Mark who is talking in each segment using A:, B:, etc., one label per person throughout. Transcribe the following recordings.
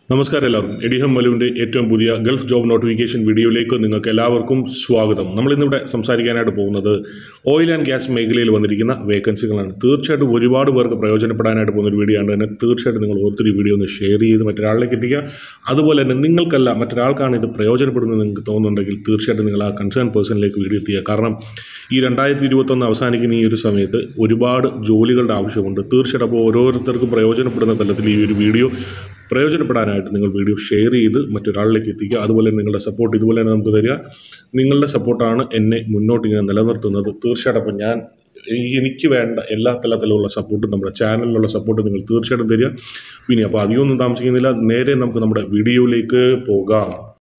A: നമസ്കാരം എല്ലാവർക്കും എഡിഹം മലുവിൻ്റെ ഏറ്റവും പുതിയ ഗൾഫ് ജോബ് നോട്ടിഫിക്കേഷൻ വീഡിയോയിലേക്ക് നിങ്ങൾക്ക് എല്ലാവർക്കും സ്വാഗതം നമ്മൾ ഇന്നിവിടെ സംസാരിക്കാനായിട്ട് പോകുന്നത് ഓയിൽ ആൻഡ് ഗ്യാസ് മേഖലയിൽ വന്നിരിക്കുന്ന വേക്കൻസികളാണ് തീർച്ചയായിട്ടും ഒരുപാട് പേർക്ക് പ്രയോജനപ്പെടാനായിട്ട് പോകുന്ന ഒരു വീഡിയോ ആണ് തന്നെ തീർച്ചയായിട്ടും നിങ്ങൾ ഓരോരുത്തർ ഈ വീഡിയോ ഒന്ന് ഷെയർ ചെയ്ത് മറ്റൊരാളിലേക്ക് എത്തിക്കുക അതുപോലെ തന്നെ നിങ്ങൾക്കല്ല മറ്റൊരാൾക്കാണ് ഇത് പ്രയോജനപ്പെടുന്നത് നിങ്ങൾക്ക് തോന്നുന്നുണ്ടെങ്കിൽ തീർച്ചയായിട്ടും നിങ്ങൾ ആ കൺസേൺ പേഴ്സണിലേക്ക് വീഡിയോ എത്തിക്കുക കാരണം ഈ രണ്ടായിരത്തി ഇരുപത്തൊന്ന് അവസാനിക്കുന്ന ഈ ഒരു സമയത്ത് ഒരുപാട് ജോലികളുടെ ആവശ്യമുണ്ട് തീർച്ചയായിട്ടും അപ്പോൾ ഓരോരുത്തർക്കും പ്രയോജനപ്പെടുന്ന തലത്തിൽ ഈ ഒരു വീഡിയോ പ്രയോജനപ്പെടാനായിട്ട് നിങ്ങൾ വീഡിയോ ഷെയർ ചെയ്ത് മറ്റൊരാളിലേക്ക് എത്തിക്കുക അതുപോലെ നിങ്ങളുടെ സപ്പോർട്ട് ഇതുപോലെ തന്നെ നമുക്ക് തരിക നിങ്ങളുടെ സപ്പോർട്ടാണ് എന്നെ മുന്നോട്ട് ഇങ്ങനെ നിലനിർത്തുന്നത് തീർച്ചയായിട്ടും അപ്പം ഞാൻ ഈ- എനിക്ക് വേണ്ട എല്ലാ തലത്തിലുള്ള സപ്പോർട്ടും നമ്മുടെ ചാനലിലുള്ള സപ്പോർട്ട് നിങ്ങൾ തീർച്ചയായിട്ടും തരിക പിന്നെ അപ്പോൾ അധികമൊന്നും താമസിക്കുന്നില്ല നേരെ നമുക്ക് നമ്മുടെ വീഡിയോയിലേക്ക് പോകാം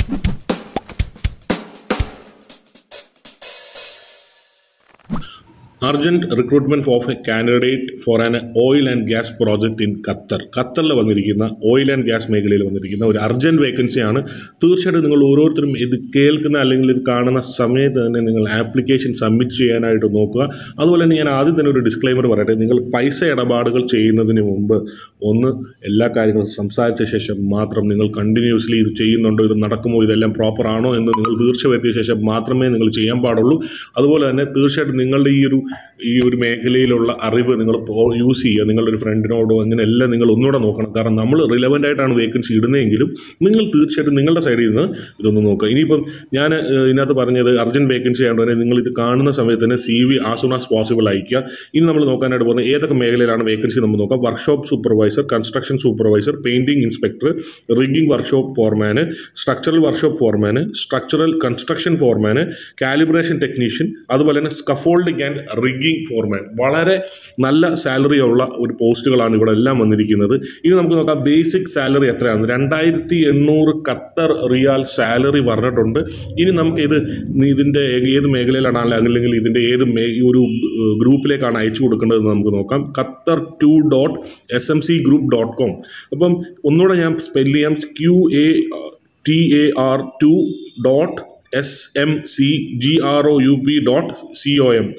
A: urgent recruitment of a candidate for an oil and gas project in Qatar ഖത്തറിൽ വന്നിരിക്കുന്ന ഓയിൽ ആൻഡ് ഗ്യാസ് മേഖലയിൽ വന്നിരിക്കുന്ന ഒരു അർജൻറ്റ് വേക്കൻസിയാണ് തീർച്ചയായിട്ടും നിങ്ങൾ ഓരോരുത്തരും ഇത് കേൾക്കുന്ന അല്ലെങ്കിൽ ഇത് കാണുന്ന സമയത്ത് തന്നെ നിങ്ങൾ ആപ്ലിക്കേഷൻ സബ്മിറ്റ് ചെയ്യാനായിട്ട് നോക്കുക അതുപോലെ തന്നെ ഞാൻ ആദ്യം തന്നെ ഒരു ഡിസ്ക്ലൈമർ പറയട്ടെ നിങ്ങൾ പൈസ ഇടപാടുകൾ ചെയ്യുന്നതിന് മുമ്പ് ഒന്ന് എല്ലാ കാര്യങ്ങളും സംസാരിച്ച ശേഷം മാത്രം നിങ്ങൾ കണ്ടിന്യൂസ്ലി ഇത് ചെയ്യുന്നുണ്ടോ ഇത് നടക്കുമോ ഇതെല്ലാം പ്രോപ്പർ ആണോ എന്ന് നിങ്ങൾ തീർച്ച വരുത്തിയ ശേഷം മാത്രമേ നിങ്ങൾ ചെയ്യാൻ പാടുള്ളൂ അതുപോലെ തന്നെ തീർച്ചയായിട്ടും നിങ്ങളുടെ ഈ ഒരു ഈ ഒരു മേഖലയിലുള്ള അറിവ് നിങ്ങൾ യൂസ് ചെയ്യുക നിങ്ങളുടെ ഒരു ഫ്രണ്ടിനോടോ അങ്ങനെ എല്ലാം നിങ്ങൾ ഒന്നുകൂടെ നോക്കണം കാരണം നമ്മൾ റിലവൻ്റ് ആയിട്ടാണ് വേക്കൻസി ഇടുന്നതെങ്കിലും നിങ്ങൾ തീർച്ചയായിട്ടും നിങ്ങളുടെ സൈഡിൽ നിന്ന് ഇതൊന്ന് നോക്കുക ഇനിയിപ്പം ഞാൻ ഏഹ്, ഇതിനകത്ത് പറഞ്ഞത് അർജൻറ്റ് വേക്കൻസി ആയതുകൊണ്ട് തന്നെ നിങ്ങൾ ഇത് കാണുന്ന സമയത്ത് തന്നെ C V as soon as possible അയക്കുക ഇനി നമ്മൾ നോക്കാനായിട്ട് പോകുന്നത് ഏതൊക്കെ മേഖലയിലാണ് വേക്കൻസി നമ്മൾ നോക്കാം workshop supervisor construction supervisor painting inspector rigging workshop foreman structural workshop foreman structural construction foreman calibration technician അതുപോലെ തന്നെ സ്കഫോൾഡിംഗ് ആൻഡ് റിഗിംഗ് ഫോർമാൻ വളരെ നല്ല സാലറി ഉള്ള ഒരു പോസ്റ്റുകളാണ് ഇവിടെ എല്ലാം വന്നിരിക്കുന്നത് ഇനി നമുക്ക് നോക്കാം ബേസിക് സാലറി എത്രയാണ് രണ്ടായിരത്തി എണ്ണൂറ് ഖത്തർ റിയാൽ സാലറി പറഞ്ഞിട്ടുണ്ട് ഇനി നമുക്ക് ഇത് ഇതിൻ്റെ ഏത് മേഖലയിലാണ് അല്ലെങ്കിൽ ഇതിൻ്റെ ഏത് മേ ഈ ഒരു ഏഹ്, ഗ്രൂപ്പിലേക്കാണ് അയച്ചു കൊടുക്കേണ്ടതെന്ന് നമുക്ക് നോക്കാം Qatar two dot S M C group dot com അപ്പം ഒന്നുകൂടെ ഞാൻ സ്പെല്ല് ചെയ്യാം Q A T A R two dot S M C G R O U P dot C O M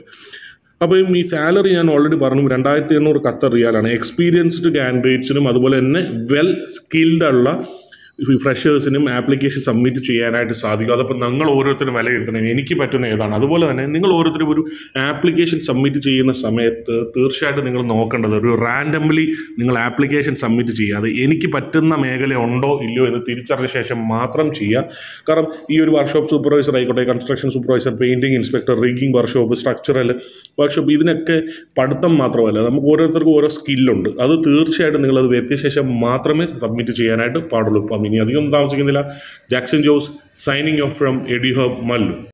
A: അപ്പം ഈ സാലറി ഞാൻ ഓൾറെഡി പറഞ്ഞു രണ്ടായിരത്തി എണ്ണൂറ് ഖത്തർ റിയാലാണ് എക്സ്പീരിയൻസ്ഡ് കാൻഡിഡേറ്റ്സിനും അതുപോലെ തന്നെ വെൽ സ്കിൽഡ് ഉള്ള ഫ്രഷേഴ്സിനും ആപ്ലിക്കേഷൻ സബ്മിറ്റ് ചെയ്യാനായിട്ട് സാധിക്കും അതപ്പോൾ നിങ്ങൾ ഓരോരുത്തരും വിലയിരുത്തണം എനിക്ക് പറ്റുന്ന ഏതാണ് അതുപോലെ തന്നെ നിങ്ങൾ ഓരോരുത്തരും ഒരു ആപ്ലിക്കേഷൻ സബ്മിറ്റ് ചെയ്യുന്ന സമയത്ത് തീർച്ചയായിട്ടും നിങ്ങൾ നോക്കേണ്ടത് ഒരു റാൻഡംലി നിങ്ങൾ ആപ്ലിക്കേഷൻ സബ്മിറ്റ് ചെയ്യാതെ എനിക്ക് പറ്റുന്ന മേഖല ഉണ്ടോ ഇല്ലയോ എന്ന് തിരിച്ചറിഞ്ഞ ശേഷം മാത്രം ചെയ്യുക കാരണം ഈ ഒരു വർക്ക്ഷോപ്പ് സൂപ്പർവൈസർ ആയിക്കോട്ടെ construction supervisor painting inspector rigging workshop structural workshop ഇതിനൊക്കെ പഠിത്തം മാത്രമല്ല നമുക്ക് ഓരോരുത്തർക്കും ഓരോ സ്കില്ലുണ്ട് അത് തീർച്ചയായിട്ടും നിങ്ങൾ അത് വരുത്തിയ ശേഷം മാത്രമേ സബ്മിറ്റ് ചെയ്യാനായിട്ട് പാടുള്ളൂ അപ്പം ഇനി അധികം താമസിക്കുന്നില്ല Jackson Jose signing off from AD hub Mallu